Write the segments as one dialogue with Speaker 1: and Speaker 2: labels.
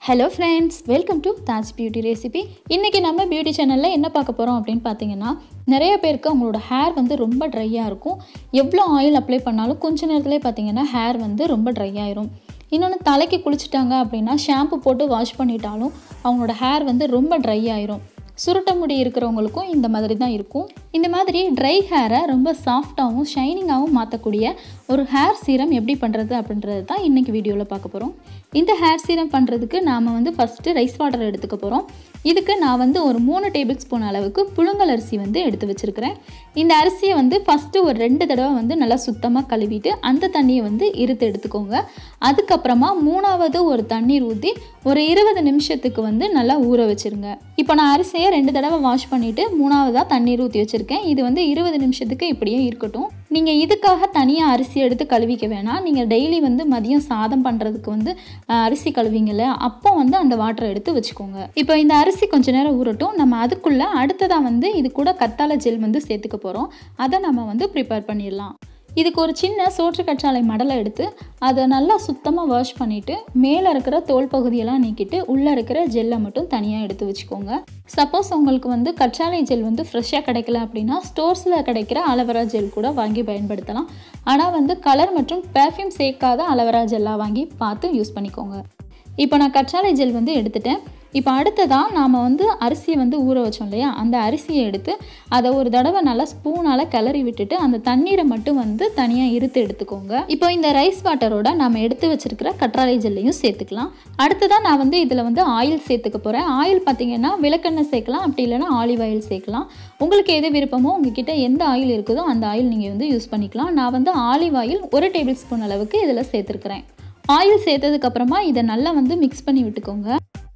Speaker 1: hello friends welcome to Taj beauty recipe இன்றைக்கி நம்ம beauty சேனலில் என்ன பார்க்க போகிறோம் அப்படின்னு பார்த்தீங்கன்னா நிறைய பேருக்கு அவங்களோட ஹேர் வந்து ரொம்ப ட்ரையாக இருக்கும் எவ்வளோ ஆயில் அப்ளை பண்ணாலும் கொஞ்ச நேரத்துலேயே பார்த்தீங்கன்னா ஹேர் வந்து ரொம்ப ட்ரை ஆயிரும் இன்னொன்று தலைக்கு குளிச்சிட்டாங்க அப்படின்னா ஷாம்பு போட்டு வாஷ் பண்ணிட்டாலும் அவங்களோட ஹேர் வந்து ரொம்ப ட்ரை ஆயிரும் சுருட்ட முடி இருக்கிறவங்களுக்கும் இந்த மாதிரி தான் இருக்கும் இந்த மாதிரி ட்ரை ஹேரை ரொம்ப சாஃப்டாகவும் ஷைனிங்காகவும் மாற்றக்கூடிய ஒரு ஹேர் சீரம் எப்படி பண்ணுறது அப்படின்றது தான் இன்றைக்கி வீடியோவில் பார்க்க போகிறோம் இந்த ஹேர் சீரம் பண்ணுறதுக்கு நாம் வந்து ஃபஸ்ட்டு ரைஸ் வாட்டர் எடுத்துக்க போகிறோம் இதுக்கு நான் வந்து ஒரு மூணு டேபிள் ஸ்பூன் அளவுக்கு புழுங்கல் அரிசி வந்து எடுத்து வச்சுருக்கிறேன் இந்த அரிசியை வந்து ஃபஸ்ட்டு ஒரு ரெண்டு தடவை வந்து நல்லா சுத்தமாக கழுவிட்டு அந்த தண்ணியை வந்து இருத்து எடுத்துக்கோங்க அதுக்கப்புறமா மூணாவது ஒரு தண்ணீர் ஊற்றி ஒரு இருபது நிமிஷத்துக்கு வந்து நல்லா ஊற வச்சுருங்க இப்போ நான் அரிசியை ரெண்டு தடவை வாஷ் பண்ணிவிட்டு மூணாவதாக தண்ணீர் ஊற்றி வச்சுருக்கேன் இது வந்து இருபது நிமிஷத்துக்கு இப்படியே இருக்கட்டும் நீங்கள் இதுக்காக தனியாக அரிசி எடுத்து கழுவிக்க வேணாம் நீங்கள் டெய்லி வந்து மதியம் சாதம் பண்ணுறதுக்கு வந்து அஹ், அரிசி கழுவிங்கல்ல அப்போ வந்து அந்த வாட்டரை எடுத்து வச்சுக்கோங்க இப்போ இந்த அரிசி கொஞ்ச நேரம் ஊறட்டும் நம்ம அதுக்குள்ளே அடுத்ததாக வந்து இது கூட கத்தாழை ஜெல் வந்து சேர்த்துக்க போகிறோம் அதை நம்ம வந்து ப்ரிப்பேர் பண்ணிடலாம் இதுக்கு ஒரு சின்ன சோற்று கற்றாழை மடலை எடுத்து அதை நல்லா சுத்தமாக வாஷ் பண்ணிவிட்டு மேலே இருக்கிற தோல் பகுதியெல்லாம் நீக்கிட்டு உள்ளே இருக்கிற ஜெல்லை மட்டும் தனியாக எடுத்து வச்சுக்கோங்க சப்போஸ் உங்களுக்கு வந்து கற்றாழை ஜெல் வந்து ஃப்ரெஷ்ஷாக கிடைக்கல அப்படின்னா ஸ்டோர்ஸில் கிடைக்கிற அலவரா ஜெல் கூட வாங்கி பயன்படுத்தலாம் ஆனால் வந்து கலர் மற்றும் பெர்ஃப்யூம் சேர்க்காத அலவரா ஜெல்லாக வாங்கி பார்த்து யூஸ் பண்ணிக்கோங்க இப்போ நான் கற்றாழை ஜெல் வந்து எடுத்துட்டேன் இப்போ அடுத்ததாக நாம் வந்து அரிசியை வந்து ஊற வச்சோம் இல்லையா அந்த அரிசியை எடுத்து அதை ஒரு தடவை நல்லா ஸ்பூனால் கிளறி விட்டுட்டு அந்த தண்ணீரை மட்டும் வந்து தனியாக இருத்து எடுத்துக்கோங்க இப்போ இந்த ரைஸ் வாட்டரோட நம்ம எடுத்து வச்சிருக்கிற கற்றாழை ஜெல்லையும் சேர்த்துக்கலாம் அடுத்ததாக நான் வந்து இதில் வந்து ஆயில் சேர்த்துக்க போகிறேன் ஆயில் பார்த்தீங்கன்னா விளக்கெண்ணெய் சேர்க்கலாம் அப்படி இல்லைன்னா ஆலிவ் ஆயில் சேர்க்கலாம் உங்களுக்கு எது விருப்பமோ உங்ககிட்ட எந்த ஆயில் இருக்குதோ அந்த ஆயில் நீங்கள் வந்து யூஸ் பண்ணிக்கலாம் நான் வந்து ஆலிவ் ஆயில் ஒரு டேபிள் ஸ்பூன் அளவுக்கு இதில் சேர்த்துருக்குறேன் ஆயில் சேர்த்ததுக்கப்புறமா இதை நல்லா வந்து மிக்ஸ் பண்ணி விட்டுக்கோங்க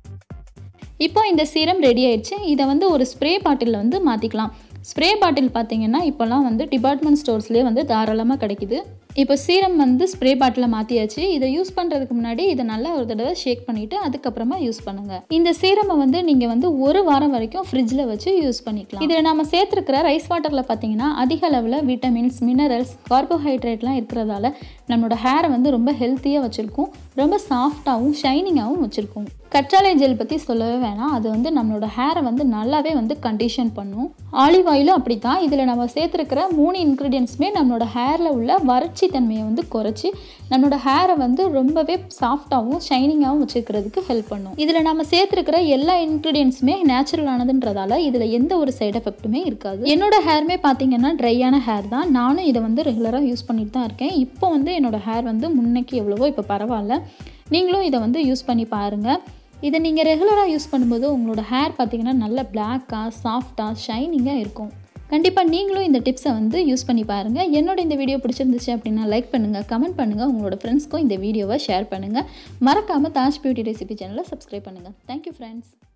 Speaker 1: இப்போ இந்த சீரம் ரெடி ஆயிடுச்சு இதை வந்து ஒரு ஸ்ப்ரே பாட்டிலில் வந்து மாற்றிக்கலாம் ஸ்ப்ரே பாட்டில் பார்த்தீங்கன்னா இப்போல்லாம் வந்து டிபார்ட்மெண்ட் ஸ்டோர்ஸ்லேயே வந்து தாராளமாக கிடைக்குது இப்போ சீரம் வந்து ஸ்ப்ரே பாட்டிலில் மாற்றியாச்சு இதை யூஸ் பண்ணுறதுக்கு முன்னாடி இதை நல்லா ஒரு தடவை ஷேக் பண்ணிவிட்டு அதுக்கப்புறமா யூஸ் பண்ணுங்கள் இந்த சீரமை வந்து நீங்கள் வந்து ஒரு வாரம் வரைக்கும் ஃப்ரிட்ஜில் வச்சு யூஸ் பண்ணிக்கலாம் இதில் நம்ம சேர்த்துருக்கிற ரைஸ் வாட்டரில் பார்த்தீங்கன்னா அதிக அளவில் விட்டமின்ஸ் மினரல்ஸ் கார்போஹைட்ரேட்லாம் இருக்கிறதால நம்மளோட ஹேரை வந்து ரொம்ப ஹெல்த்தியாக வச்சுருக்கும் ரொம்ப சாஃப்டாகவும் ஷைனிங்காகவும் வச்சுருக்கும் கற்றாழை ஜெல் பற்றி சொல்லவே வேணாம் அது வந்து நம்மளோட ஹேரை வந்து நல்லாவே வந்து கண்டிஷன் பண்ணும் ஆலிவ் ஆயிலும் அப்படி தான் இதில் நம்ம சேர்த்துருக்கிற மூணு இன்க்ரீடியன்ஸுமே நம்மளோட ஹேரில் உள்ள வறட்சி தன்மையை வந்து குறைச்சி நம்மளோட ஹேரை வந்து ரொம்பவே சாஃப்டாகவும் ஷைனிங்காகவும் வச்சுக்கிறதுக்கு ஹெல்ப் பண்ணும் இதில் நம்ம சேர்த்துருக்கிற எல்லா இன்க்ரீடியன்ஸுமே நேச்சுரலானதுன்றதால இதில் எந்த ஒரு சைடு எஃபெக்ட்டுமே இருக்காது என்னோட ஹேருமே பார்த்தீங்கன்னா ட்ரையான ஹேர் தான் நானும் இதை வந்து ரெகுலராக யூஸ் பண்ணிட்டு தான் இருக்கேன் இப்போ வந்து என்னோட ஹேர் வந்து முன்னைக்கு எவ்வளவோ இப்போ பரவாயில்ல நீங்களும் இதை வந்து யூஸ் பண்ணி பாருங்கள் இதை நீங்கள் ரெகுலராக யூஸ் பண்ணும்போது உங்களோட ஹேர் பார்த்தீங்கன்னா நல்ல பிளாக்காக சாஃப்டாக ஷைனிங்காக இருக்கும் கண்டிப்பாக நீங்களும் இந்த டிப்ஸை வந்து யூஸ் பண்ணி பாருங்கள் என்னோட இந்த வீடியோ பிடிச்சிருந்துச்சு அப்படின்னா லைக் பண்ணுங்கள் கமெண்ட் பண்ணுங்கள் உங்களோட ஃப்ரெண்ட்ஸ்க்கும் இந்த வீடியோவை ஷேர் பண்ணுங்கள் மறக்காமல் தாஜ் பியூட்டி ரெசிபி சேனலை சப்ஸ்கிரைப் பண்ணுங்கள் தேங்க்யூ ஃப்ரெண்ட்ஸ்